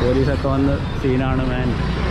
പോലീസൊക്കെ വന്ന് സീനാണ് മാൻ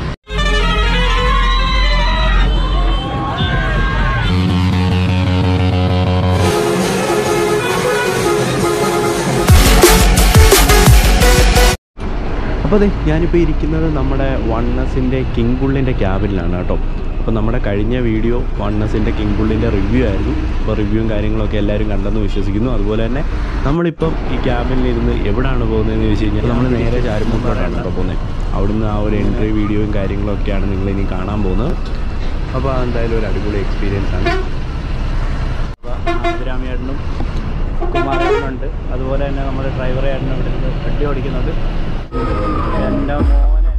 അപ്പോൾ അതെ ഞാനിപ്പോൾ ഇരിക്കുന്നത് നമ്മുടെ വണ്ണസിൻ്റെ കിങ് ബുള്ളിൻ്റെ ക്യാബിനിലാണ് കേട്ടോ അപ്പോൾ നമ്മുടെ കഴിഞ്ഞ വീഡിയോ വണ്ണസിൻ്റെ കിങ് ബുള്ളിൻ്റെ റിവ്യൂ ആയിരുന്നു അപ്പോൾ റിവ്യൂവും കാര്യങ്ങളൊക്കെ എല്ലാവരും കണ്ടെന്ന് വിശ്വസിക്കുന്നു അതുപോലെ തന്നെ നമ്മളിപ്പം ഈ ക്യാബിനിൽ ഇരുന്ന് എവിടെയാണ് പോകുന്നതെന്ന് ചോദിച്ചു കഴിഞ്ഞാൽ നമ്മൾ നേരെ ചാരുമുട്ടോട്ടാണ് കേട്ടോ പോകുന്നത് അവിടുന്ന് ആ ഒരു എൻട്രി വീഡിയോയും കാര്യങ്ങളൊക്കെയാണ് നിങ്ങളിനി കാണാൻ പോകുന്നത് അപ്പോൾ അതെന്തായാലും ഒരു അടിപൊളി എക്സ്പീരിയൻസ് ആണ് അഭിരാമിയേട്ടനും കുമാരേട്ടനുണ്ട് അതുപോലെ തന്നെ നമ്മുടെ ഡ്രൈവർ ഏട്ടനും ഇവിടെ നിന്ന് വണ്ടി ഓടിക്കുന്നുണ്ട് എൻ്റെ മോനെ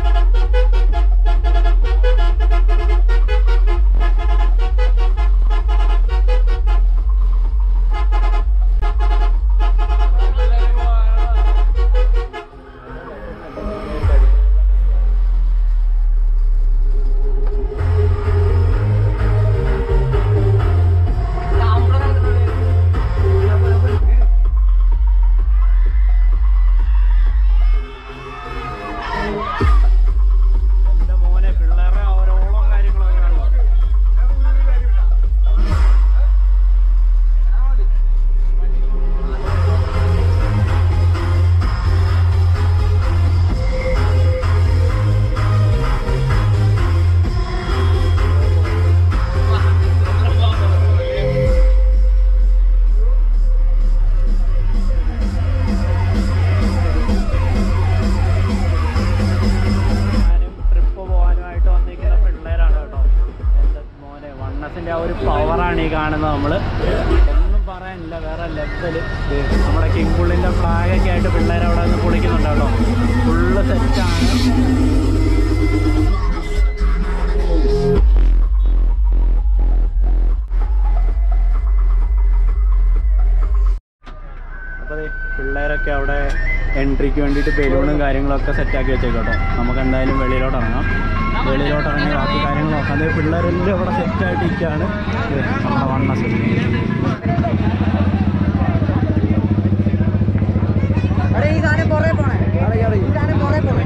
എൻ്റെ മോനെ പിള്ളേരുടെ ഓരോളം കാര്യങ്ങളൊക്കെ കണ്ടോ ഞാനും ട്രിപ്പ് പോകാനുമായിട്ട് വന്നിരിക്കുന്ന പിള്ളേരാണ് കേട്ടോ എൻ്റെ മോനെ വണ്ണസിൻ്റെ ആ ഒരു പവറാണ് ഈ കാണുന്നത് നമ്മൾ ഒന്നും പറയാനില്ല വേറെ ലെവല് നമ്മുടെ കിങ് പുള്ളിൻ്റെ ഫ്ലാഗൊക്കെ ആയിട്ട് പിള്ളേർ അവിടെ നിന്ന് പൊളിക്കുന്നുണ്ട് കേട്ടോ ഫുള്ള് സെറ്റാണ് അപ്പോൾ ദേ പിള്ളേരൊക്കെ അവിടെ എൻട്രിക്ക് വേണ്ടിയിട്ട് ബലൂണും കാര്യങ്ങളൊക്കെ സെറ്റാക്കി വെച്ചേക്കോട്ടോ നമുക്ക് എന്തായാലും വെളിയിലോട്ട് ഇറങ്ങാം വെളിയിലോട്ട് ഇറങ്ങി ബാക്കി കാര്യങ്ങൾ നോക്കാം അതേ പിള്ളേരെല്ലാം ഇവിടെ സെറ്റായിട്ട് ഇരിക്കുകയാണ് ദേ നമ്മുടെ വണ്ണസ് അടേ ഈ സാധനം പുറകെ പോണേ ഈ സാധനം പുറകെ പോണേ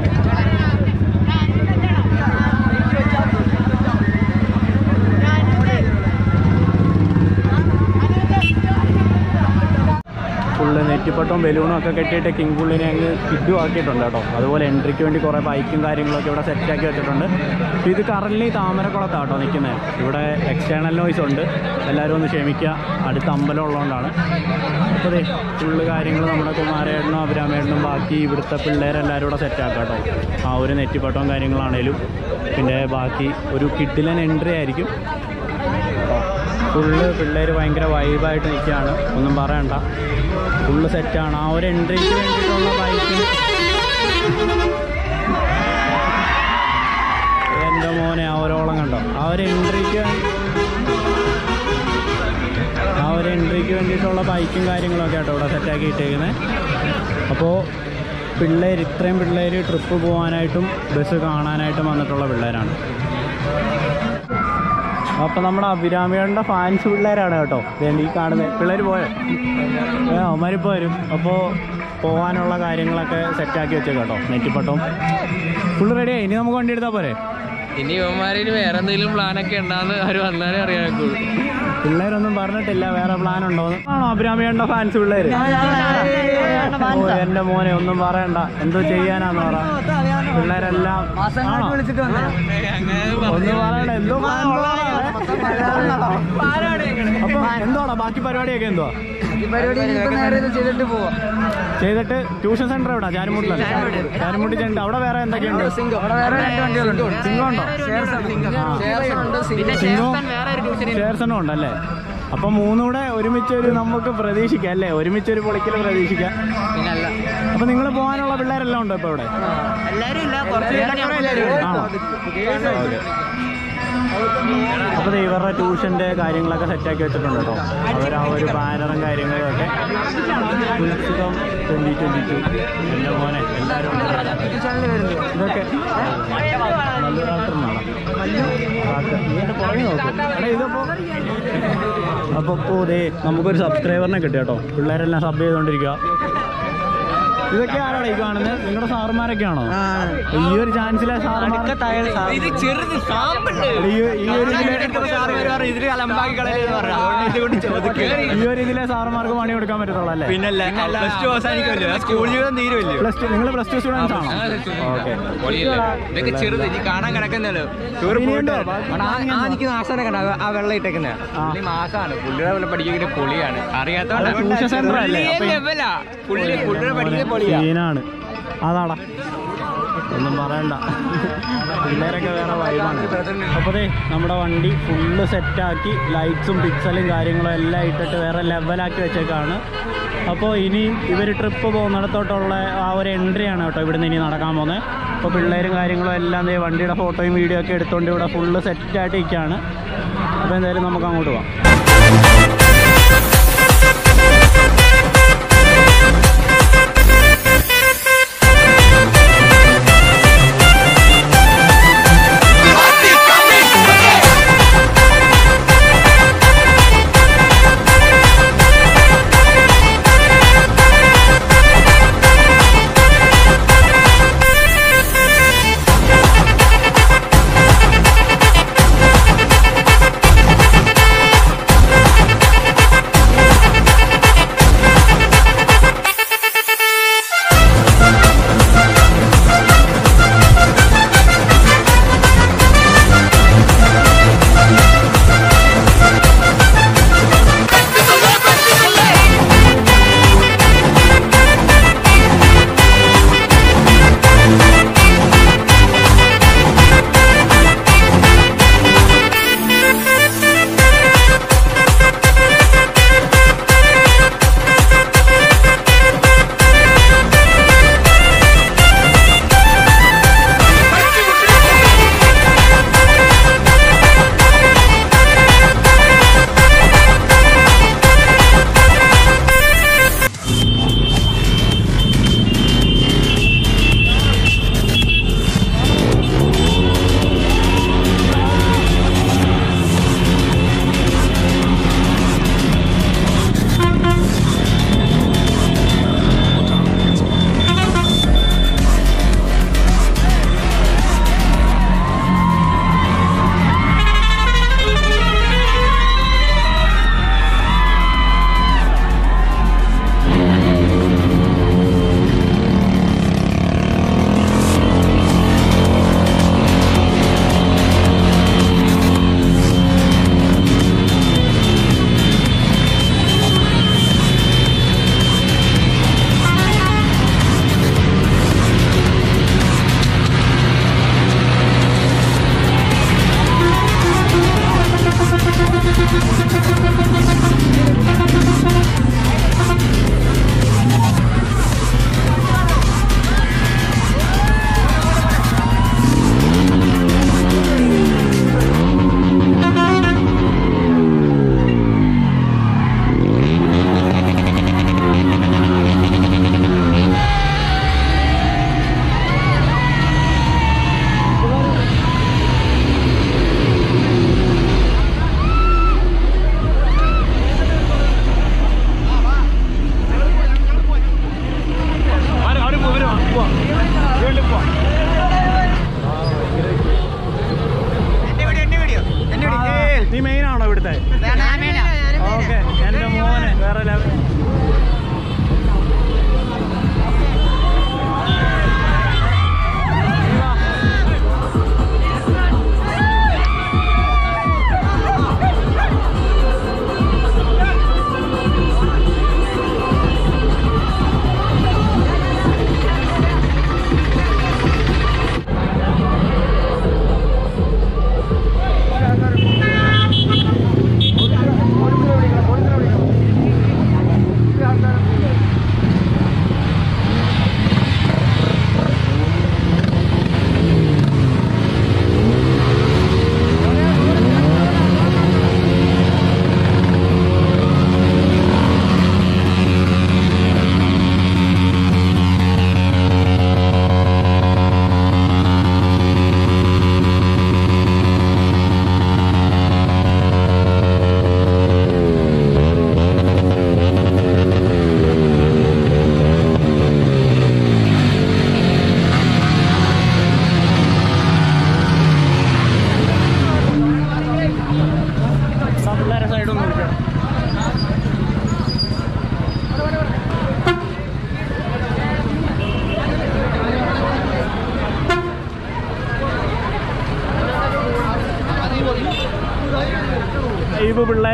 ഫുള്ള് നെറ്റിപ്പട്ടവും ബലൂണും ഒക്കെ കെട്ടിയിട്ട് കിങ് പുള്ളിനെ അങ്ങ് കിഡും ആക്കിയിട്ടുണ്ട് കേട്ടോ അതുപോലെ എൻട്രിക്ക് വേണ്ടി കുറേ ബൈക്കും കാര്യങ്ങളൊക്കെ ഇവിടെ സെറ്റാക്കി വെച്ചിട്ടുണ്ട് അപ്പോൾ ഇത് കറൻലി താമരക്കുളത്താണ് കേട്ടോ നിൽക്കുന്നത് ഇവിടെ എക്സ്റ്റേണൽ നോയ്സ് ഉണ്ട് എല്ലാവരും ഒന്ന് ക്ഷമിക്കുക അടുത്ത അമ്പലം ഉള്ളതുകൊണ്ടാണ് അപ്പോൾ ദേ ഫുള്ള് കാര്യങ്ങൾ നമ്മുടെ കുമാരേട്ടനും അഭിരാമേട്ടനും ബാക്കി ഇവിടുത്തെ പിള്ളേരെല്ലാവരും കൂടെ സെറ്റാക്കാം കേട്ടോ ആ ഒരു നെറ്റിപ്പട്ടവും കാര്യങ്ങളാണേലും പിന്നെ ബാക്കി ഒരു കിഡിലൻ എൻട്രി ആയിരിക്കും ഫുള്ള് പിള്ളേർ ഭയങ്കര വൈബായിട്ട് നിൽക്കുകയാണ് ഒന്നും പറയണ്ട ഫുള്ള് സെറ്റാണ് ആ ഒരു എൻട്രിക്ക് വേണ്ടിയിട്ടുള്ള ബൈക്ക് എൻ്റെ മോനെ ആ ഒരോളം കണ്ടോ ആ ഒരു എൻട്രിക്ക് ആ ഒരു എൻട്രിക്ക് വേണ്ടിയിട്ടുള്ള ബൈക്കും കാര്യങ്ങളൊക്കെ ആട്ടോ ഇവിടെ സെറ്റാക്കി ഇട്ടേക്കുന്നത് അപ്പോൾ പിള്ളേർ ഇത്രയും പിള്ളേർ ട്രിപ്പ് പോകാനായിട്ടും ബസ് കാണാനായിട്ടും വന്നിട്ടുള്ള പിള്ളേരാണ് അപ്പോൾ നമ്മുടെ അഭിരാമിയുടെ ഫാൻസ് പിള്ളേരാണ് കേട്ടോ ഇതേണ്ട ഈ കാണുന്നത് പിള്ളേർ പോയോ ഏ അവന്മാരിപ്പോൾ വരും അപ്പോൾ പോകാനുള്ള കാര്യങ്ങളൊക്കെ സെറ്റാക്കി വെച്ചേക്കാം കേട്ടോ നെറ്റിപ്പട്ടവും ഫുള്ള് റെഡിയായി ഇനി നമുക്ക് വണ്ടി എടുത്താൽ പോരെ ഇനി ഇവന്മാരിന് വേറെ എന്തെങ്കിലും പ്ലാനൊക്കെ ഉണ്ടാന്ന് അവർ വന്നാലേ അറിയാക്കുള്ളൂ പിള്ളേരൊന്നും പറഞ്ഞിട്ടില്ല വേറെ പ്ലാൻ ഉണ്ടോന്ന് ആണോ അഭിരാമിയുടെ ഫാൻസ് പിള്ളേര് ഓ, എന്റെ മോനെ ഒന്നും പറയണ്ട എന്തോ ചെയ്യാനാന്ന് പറ പിള്ളേരെല്ലാം ആണോ വിളിച്ചിട്ട് വന്നേ ഒന്നും പറയണ്ട എന്തോ plan ഉള്ളതാണേ. അപ്പൊ എന്തോടാ ബാക്കി പരിപാടിയൊക്കെ എന്തുവാ ഈ പരിപാടി ഇനിയിപ്പോ നേരെ ഇത് ചെയ്തിട്ട് പോവാം ചെയ്തിട്ട് ട്യൂഷൻ സെന്റർ എവിടാ ചാരുമുട്ടിലല്ലേ ചാരുമുട്ടി ചെണ്ട് അവിടെ വേറെ എന്തൊക്കെയുണ്ട് അവിടെ വേറെ രണ്ട് വണ്ടികളുണ്ട് സിംഗം ഉണ്ടോ സിംഗവും ഷെയർസണും ഉണ്ടല്ലേ അപ്പൊ മൂന്നൂടെ ഒരുമിച്ച് ഒരു നമുക്ക് പ്രതീക്ഷിക്കാം അല്ലേ ഒരുമിച്ച് ഒരു പൊളിക്കൽ പ്രതീക്ഷിക്കാം പിന്നല്ല അപ്പൊ നിങ്ങൾ പോകാനുള്ള പിള്ളേരെല്ലാം ഉണ്ടോ ഇപ്പൊ ഇവിടെ എല്ലാരും ഇല്ല കുറച്ച് ആണോ ഓക്കെ അപ്പോൾ ദേ ഇവരുടെ ട്യൂഷൻ്റെ കാര്യങ്ങളൊക്കെ സെറ്റാക്കി വെച്ചിട്ടുണ്ട് കേട്ടോ അവർ ആ ഒരു ബാനറും കാര്യങ്ങളും ഒക്കെ ഉത്സവം ട്വൻറ്റി ട്വൻറ്റി ടു എൻ്റെ മോനെ എല്ലാവരും ഉണ്ട് ഇവിടെ. ഇതൊക്കെ നല്ല ഡോക്ടറിനാണോ പുറകെ നോക്കും എടാ ഇതപ്പോൾ അപ്പോൾ ഇപ്പോൾ ദേ നമുക്കൊരു സബ്സ്ക്രൈബറിനെ കിട്ടി കേട്ടോ പിള്ളേരെല്ലാം സബ് ചെയ്തുകൊണ്ടിരിക്കുക ഇതൊക്കെ ആരാണ് ഈ കാണുന്നത് നിങ്ങളുടെ സാറുമാരൊക്കെയാണോ ഈ ഒരു ചാൻസിലെ സാറുമാർ ഇത് ചെറുത് സാമ്പുണ്ട് ഈ ഈ ഒരു ഇതിലെ ഈ ഒരു ഇതിലെ സാറുമാർക്ക് പണി കൊടുക്കാൻ പറ്റത്തുള്ളൂ അല്ലേ പിന്നല്ല പ്ലസ് ടു അവസാനിക്കുമല്ലോ സ്കൂൾ ജീവിതം തീരുമല്ലോ പ്ലസ് ടു നിങ്ങൾ പ്ലസ് ടു സ്റ്റുഡൻസ് ആണോ ഓക്കെ ഇതൊക്കെ ചെറുത് ഇനി കാണാൻ കിടക്കുന്നല്ലോ ടൂർ ഇനിയുണ്ടോ? ആ നിൽക്കുന്ന ആശാനെ കണ്ട ആ വെള്ളം ഇട്ടേക്കുന്നത് ആ. പുള്ളി മാസാണ് പുള്ളിയുടെ പോലെ പഠിക്കുന്ന പൊളിയാണ് അത് അറിയാത്തോണ്ടാ ട്യൂഷൻ സെന്റർ അല്ലേ അപ്പൊ ഈ- ലെവലാ പുള്ളി പുള്ളിയുടെ പഠിക്കുന്ന പൊളിയാ സീനാണ് അതാടാ ഒന്നും പറയണ്ട പിള്ളേരൊക്കെ വേറെ വൈബാണ് അപ്പോൾ ദേ നമ്മുടെ വണ്ടി ഫുള്ള് സെറ്റാക്കി ലൈറ്റ്സും പിക്സലും കാര്യങ്ങളും എല്ലാം ഇട്ടിട്ട് വേറെ ലെവലാക്കി വെച്ചേക്കാണ് അപ്പോൾ ഇനി ഇവർ ട്രിപ്പ് പോകുന്നിടത്തോട്ടുള്ള ആ ഒരു എൻട്രിയാണ് കേട്ടോ ഇവിടുന്ന് ഇനി നടക്കാൻ പോകുന്നത് അപ്പോൾ പിള്ളേരും കാര്യങ്ങളും എല്ലാം ദേ വണ്ടിയുടെ ഫോട്ടോയും വീഡിയോ ഒക്കെ എടുത്തുകൊണ്ട് ഇവിടെ ഫുള്ള് സെറ്റായിട്ട് ഇരിക്കുകയാണ് അപ്പോൾ എന്തായാലും നമുക്ക് അങ്ങോട്ട് പോവാം Happy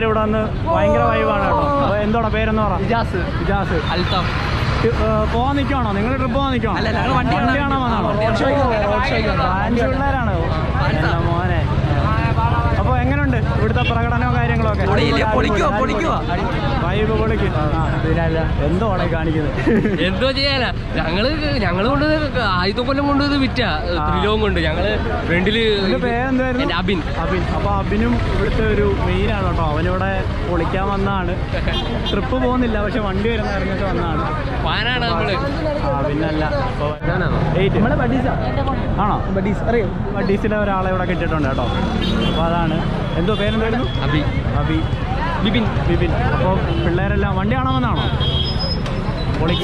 എല്ലാവരും ഇവിടെ വന്ന് ഭയങ്കര വൈബാണ് കേട്ടോ അപ്പോൾ എന്തോടാ പേരെന്ന് പറ ഇജാസ് ഇജാസ് അൽത്താഫ് ടി- ഏ, പോവാൻ നിൽക്കുവാണോ നിങ്ങൾ ട്രിപ്പ് പോവാൻ നിൽക്കുവാണോ അല്ല, ഞങ്ങൾ വണ്ടി കാണാൻ കാണാൻ വന്നാണോ റോഡ് ഷോയ്ക്ക് വന്നതാ, റോഡ് ഷോയ്ക്ക് വന്നതാ. ബ്രാഞ്ച് പിള്ളേരാണ് എൻ്റെ മോനെ അപ്പോൾ എങ്ങനെയുണ്ട് ഇവിടുത്തെ പ്രകടനവും കാര്യങ്ങളൊക്കെ പൊളിയില്ലേ? പൊളിക്കുവോ? പൊളിക്കുവോ? വൈബ് പൊളിക്കും ആ പിന്നല്ല എന്തോടെ കാണിക്കുന്നത് എന്തോ ചെയ്യാനാ ഞങ്ങള് ഞങ്ങള് കൊണ്ട് ആദ്യത്തെ കൊല്ലം കൊണ്ടുപോയത് വിറ്റ ത്രിലോകം കൊണ്ട് ഞങ്ങള് ഫ്രണ്ടില് ഇതിന്റെ പേരെന്തായിരുന്നു എന്റെ അബിൻ അബിൻ അപ്പൊ അബിനും ഇവിടുത്തെ ഒരു മെയിനാണ് കേട്ടോ അവനിവിടെ പൊളിക്കാൻ വന്നതാണ് ട്രിപ്പ് പോകുന്നില്ല പക്ഷെ വണ്ടി വരുന്ന അറിഞ്ഞിട്ട് വന്നതാണ് ഫാനാണ് നമ്മള് ആ പിന്നല്ല എയ്റ്റ് ആണോ ബഡീസ് അറിയോ ഡീസിലെ ഒരാളെ ഇവിടെ കിട്ടിയിട്ടുണ്ട് കേട്ടോ അപ്പോൾ അതാണ് എന്തോ പേരെന്തായിരുന്നു അബി അബി ബിപിൻ ബിപിൻ അപ്പോൾ പിള്ളേരെല്ലാം വണ്ടി കാണാൻ വന്നാണോ പൊളിക്ക്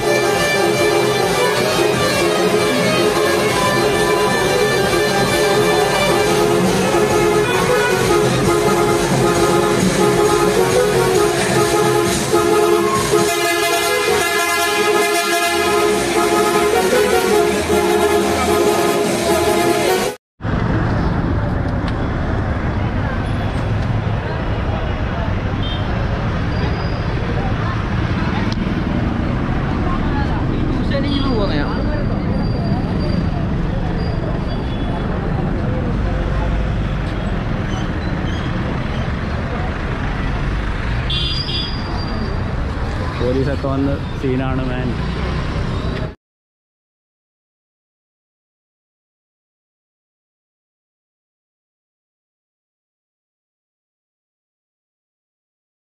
പോലീസൊക്കെ വന്ന് സീനാണ് മാൻ